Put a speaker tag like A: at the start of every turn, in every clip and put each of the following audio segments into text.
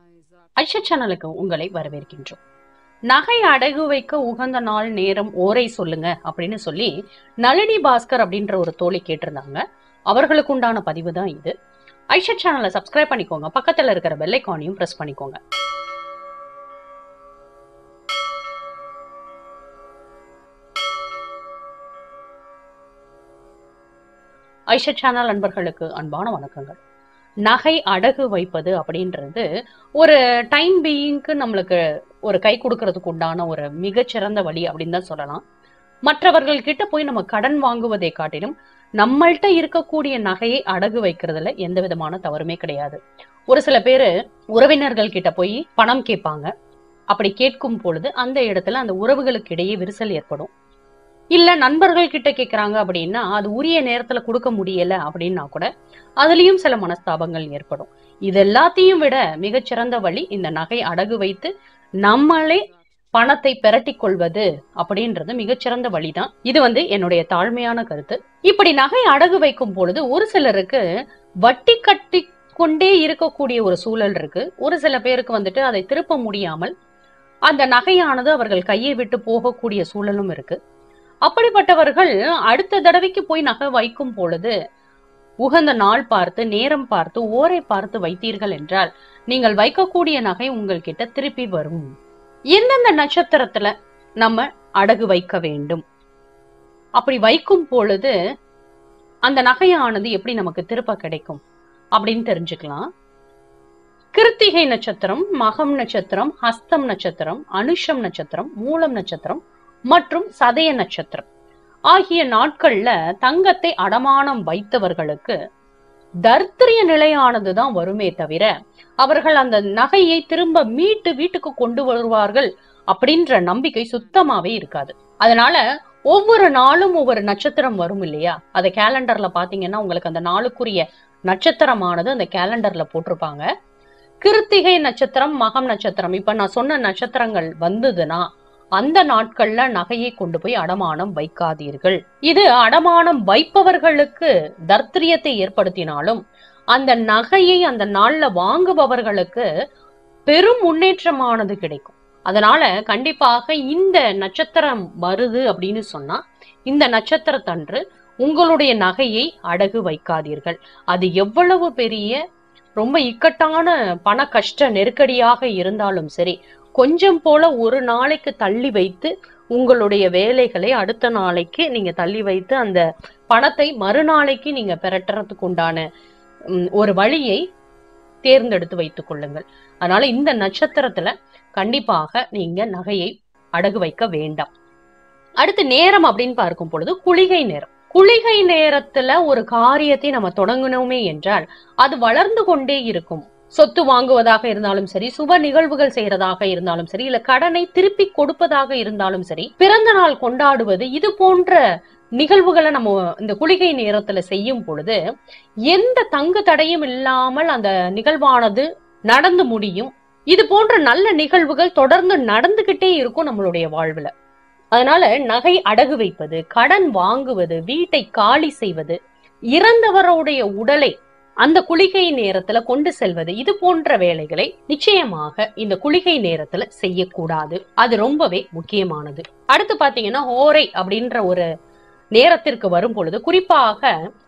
A: ஐஷா சேனலுக்கு உங்களை வரவேற்கின்றோம் நகை அடகு வைக்க உகந்த நாள் நேரம் ஓரை சொல்லுங்க அப்படின்னு சொல்லி நளினி பாஸ்கர் அப்படின்ற ஒரு தோழி கேட்டிருந்தாங்க அவர்களுக்கு உண்டான பதிவு தான் இது ஐஷா சேனலை சப்ஸ்கிரைப் பண்ணிக்கோங்க பக்கத்துல இருக்கிற பெல் ஐக்கானையும் பிரஸ் பண்ணிக்கோங்க ஐஷா சேனல் நண்பர்களுக்கு அன்பான வணக்கங்கள் நகை அடகு வைப்பது அப்படின்றது ஒரு டைம் பீயிங்க்கு நம்மளுக்கு ஒரு கை கொடுக்கறதுக்கு உண்டான ஒரு மிகச்சிறந்த வழி அப்படின்னு தான் சொல்லலாம் மற்றவர்கள் கிட்ட போய் நம்ம கடன் வாங்குவதை காட்டிலும் நம்மள்ட்ட இருக்கக்கூடிய நகையை அடகு வைக்கிறதுல எந்த விதமான தவறுமே கிடையாது ஒரு சில பேரு உறவினர்கள் கிட்ட போய் பணம் கேட்பாங்க அப்படி கேட்கும் பொழுது அந்த இடத்துல அந்த உறவுகளுக்கு இடையே விரிசல் ஏற்படும் இல்ல நண்பர்கள் கிட்ட கேக்குறாங்க அப்படின்னா அது உரிய நேரத்துல கொடுக்க முடியல அப்படின்னா கூட அதுலயும் சில மனஸ்தாபங்கள் ஏற்படும் இது எல்லாத்தையும் விட மிகச்சிறந்த வழி இந்த நகை அடகு வைத்து நம்மளே பணத்தை பெரட்டி கொள்வது அப்படின்றது மிகச்சிறந்த வழிதான் இது வந்து என்னுடைய தாழ்மையான கருத்து இப்படி நகை அடகு வைக்கும் பொழுது ஒரு சிலருக்கு வட்டி கட்டி கொண்டே இருக்கக்கூடிய ஒரு சூழல் இருக்கு ஒரு சில பேருக்கு வந்துட்டு அதை திருப்ப முடியாமல் அந்த நகையானது அவர்கள் கையை விட்டு போகக்கூடிய சூழலும் இருக்கு அப்படிப்பட்டவர்கள் அடுத்த தடவைக்கு போய் நகை வைக்கும் பொழுது உகந்த நாள் பார்த்து நேரம் பார்த்து ஓரை பார்த்து வைத்தீர்கள் என்றால் நீங்கள் வைக்கக்கூடிய நகை உங்கள்கிட்ட திருப்பி வரும் எந்தெந்த நட்சத்திரத்துல நம்ம அடகு வைக்க வேண்டும் அப்படி வைக்கும் பொழுது அந்த நகையானது எப்படி நமக்கு திருப்ப கிடைக்கும் அப்படின்னு தெரிஞ்சுக்கலாம் கிருத்திகை நட்சத்திரம் மகம் நட்சத்திரம் ஹஸ்தம் நட்சத்திரம் அனுஷம் நட்சத்திரம் மூலம் நட்சத்திரம் மற்றும் சதய நட்சத்திரம் ஆகிய நாட்கள்ல தங்கத்தை அடமானம் வைத்தவர்களுக்கு தர்த்திரிய நிலையானதுதான் வருமே தவிர அவர்கள் அந்த நகையை திரும்ப மீட்டு வீட்டுக்கு கொண்டு வருவார்கள் அப்படின்ற நம்பிக்கை சுத்தமாவே இருக்காது அதனால ஒவ்வொரு நாளும் ஒவ்வொரு நட்சத்திரம் வரும் இல்லையா அதை கேலண்டர்ல பாத்தீங்கன்னா உங்களுக்கு அந்த நாளுக்குரிய நட்சத்திரமானது அந்த கேலண்டர்ல போட்டிருப்பாங்க கிருத்திகை நட்சத்திரம் மகம் நட்சத்திரம் இப்ப நான் சொன்ன நட்சத்திரங்கள் வந்ததுன்னா அந்த நாட்கள்ல நகையை கொண்டு போய் அடமானம் வைக்காதீர்கள் இது அடமானம் வைப்பவர்களுக்கு தர்த்திரியத்தை ஏற்படுத்தினாலும் அந்த நகையை அந்த நாள்ல வாங்குபவர்களுக்கு பெரும் முன்னேற்றமானது கிடைக்கும் அதனால கண்டிப்பாக இந்த நட்சத்திரம் வருது அப்படின்னு சொன்னா இந்த நட்சத்திரத்தன்று உங்களுடைய நகையை அடகு வைக்காதீர்கள் அது எவ்வளவு பெரிய ரொம்ப இக்கட்டான பண கஷ்ட நெருக்கடியாக இருந்தாலும் சரி கொஞ்சம் போல ஒரு நாளைக்கு தள்ளி வைத்து உங்களுடைய வேலைகளை அடுத்த நாளைக்கு நீங்க தள்ளி வைத்து அந்த பணத்தை மறுநாளைக்கு நீங்க பெறட்டுறதுக்கு உண்டான ம், ஒரு வழியை தேர்ந்தெடுத்து வைத்துக் கொள்ளுங்கள் அதனால இந்த நட்சத்திரத்துல கண்டிப்பாக நீங்க நகையை அடகு வைக்க வேண்டாம் அடுத்து நேரம் அப்படின்னு பார்க்கும் பொழுது குளிகை நேரம் குளிகை நேரத்துல ஒரு காரியத்தை நம்ம தொடங்கணுமே என்றால் அது வளர்ந்து கொண்டே இருக்கும் சொத்து வாங்குவதாக இருந்தாலும் சரி சுப நிகழ்வுகள் செய்யறதாக இருந்தாலும் சரி இல்ல கடனை திருப்பி கொடுப்பதாக இருந்தாலும் சரி பிறந்த நாள் கொண்டாடுவது இது போன்ற நிகழ்வுகளை நம்ம இந்த குளிகை நேரத்துல செய்யும் பொழுது எந்த தங்கு தடையும் இல்லாமல் அந்த நிகழ்வானது நடந்து முடியும் இது போன்ற நல்ல நிகழ்வுகள் தொடர்ந்து நடந்துகிட்டே இருக்கும் நம்மளுடைய வாழ்வுல அதனால நகை அடகு வைப்பது கடன் வாங்குவது வீட்டை காலி செய்வது இறந்தவருடைய உடலை அந்த குளிகை நேரத்துல கொண்டு செல்வது இது போன்ற வேலைகளை நிச்சயமாக இந்த குளிகை நேரத்துல செய்யக்கூடாது அது ரொம்பவே முக்கியமானது அடுத்து பாத்தீங்கன்னா ஓரை அப்படின்ற ஒரு நேரத்திற்கு வரும் பொழுது குறிப்பாக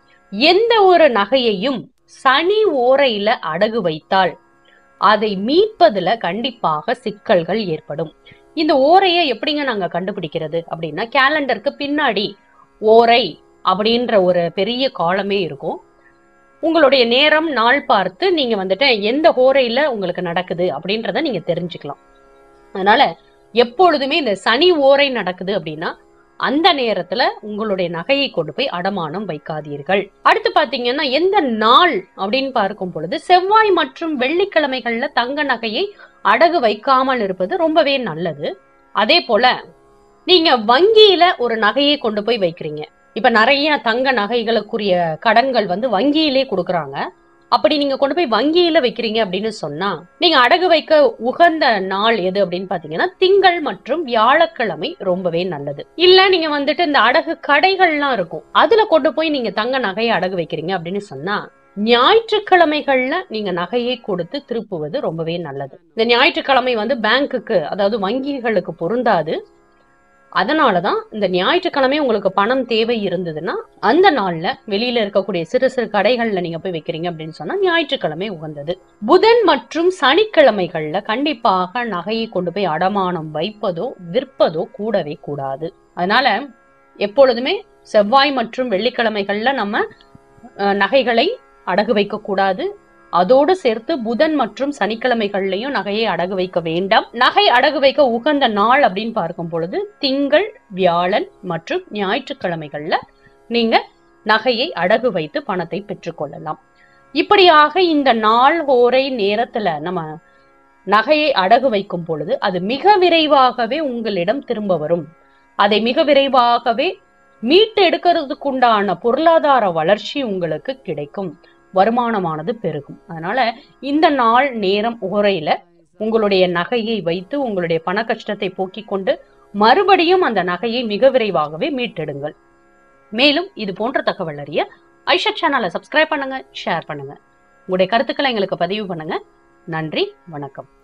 A: எந்த ஒரு நகையையும் சனி ஓரையில அடகு வைத்தால் அதை மீட்பதுல கண்டிப்பாக சிக்கல்கள் ஏற்படும் இந்த ஓரையை எப்படிங்க நாங்க கண்டுபிடிக்கிறது அப்படின்னா கேலண்டருக்கு பின்னாடி ஓரை அப்படின்ற ஒரு பெரிய காலமே இருக்கும் உங்களுடைய நேரம் நாள் பார்த்து நீங்க வந்துட்டு எந்த ஹோரையில உங்களுக்கு நடக்குது அப்படின்றத நீங்க தெரிஞ்சுக்கலாம் அதனால எப்பொழுதுமே இந்த சனி ஓரை நடக்குது அப்படின்னா அந்த நேரத்துல உங்களுடைய நகையை கொண்டு போய் அடமானம் வைக்காதீர்கள் அடுத்து பாத்தீங்கன்னா எந்த நாள் அப்படின்னு பார்க்கும் பொழுது செவ்வாய் மற்றும் வெள்ளிக்கிழமைகள்ல தங்க நகையை அடகு வைக்காமல் இருப்பது ரொம்பவே நல்லது அதே போல நீங்க வங்கியில ஒரு நகையை கொண்டு போய் வைக்கிறீங்க இப்ப நிறைய தங்க நகைகளுக்குரிய கடன்கள் வந்து வங்கியிலே கொடுக்கறாங்க அப்படி நீங்க கொண்டு போய் வங்கியில வைக்கிறீங்க அப்படின்னு சொன்னா நீங்க அடகு வைக்க உகந்த நாள் எது அப்படின்னு பாத்தீங்கன்னா திங்கள் மற்றும் வியாழக்கிழமை ரொம்பவே நல்லது இல்ல நீங்க வந்துட்டு இந்த அடகு கடைகள்லாம் இருக்கும் அதுல கொண்டு போய் நீங்க தங்க நகையை அடகு வைக்கிறீங்க அப்படின்னு சொன்னா ஞாயிற்றுக்கிழமைகள்ல நீங்க நகையை கொடுத்து திருப்புவது ரொம்பவே நல்லது இந்த ஞாயிற்றுக்கிழமை வந்து பேங்க்குக்கு அதாவது வங்கிகளுக்கு பொருந்தாது அதனாலதான் இந்த ஞாயிற்றுக்கிழமை உங்களுக்கு பணம் தேவை இருந்ததுன்னா அந்த நாள்ல வெளியில இருக்கக்கூடிய சிறு சிறு கடைகள்ல நீங்க போய் வைக்கிறீங்க அப்படின்னு சொன்னா ஞாயிற்றுக்கிழமை உகந்தது புதன் மற்றும் சனிக்கிழமைகள்ல கண்டிப்பாக நகையை கொண்டு போய் அடமானம் வைப்பதோ விற்பதோ கூடவே கூடாது அதனால எப்பொழுதுமே செவ்வாய் மற்றும் வெள்ளிக்கிழமைகள்ல நம்ம அஹ், நகைகளை அடகு வைக்க கூடாது அதோடு சேர்த்து புதன் மற்றும் சனிக்கிழமைகள்லயும் நகையை அடகு வைக்க வேண்டாம் நகை அடகு வைக்க உகந்த நாள் அப்படின்னு பார்க்கும் பொழுது திங்கள் வியாழன் மற்றும் ஞாயிற்றுக்கிழமைகள்ல நீங்க நகையை அடகு வைத்து பணத்தை பெற்றுக்கொள்ளலாம் இப்படியாக இந்த நாள் ஓரை நேரத்துல நம்ம நகையை அடகு வைக்கும் பொழுது அது மிக விரைவாகவே உங்களிடம் திரும்ப வரும் அதை மிக விரைவாகவே மீட்டு எடுக்கிறதுக்குண்டான பொருளாதார வளர்ச்சி உங்களுக்கு கிடைக்கும் வருமானமானது பெருகும் அதனால இந்த நாள் நேரம் உரையில உங்களுடைய நகையை வைத்து உங்களுடைய பண கஷ்டத்தை போக்கிக் கொண்டு மறுபடியும் அந்த நகையை மிக விரைவாகவே மீட்டெடுங்கள் மேலும் இது போன்ற தகவல் அறிய ஐஷா சேனலை சப்ஸ்கிரைப் பண்ணுங்க ஷேர் பண்ணுங்க உங்களுடைய கருத்துக்களை எங்களுக்கு பதிவு பண்ணுங்க நன்றி வணக்கம்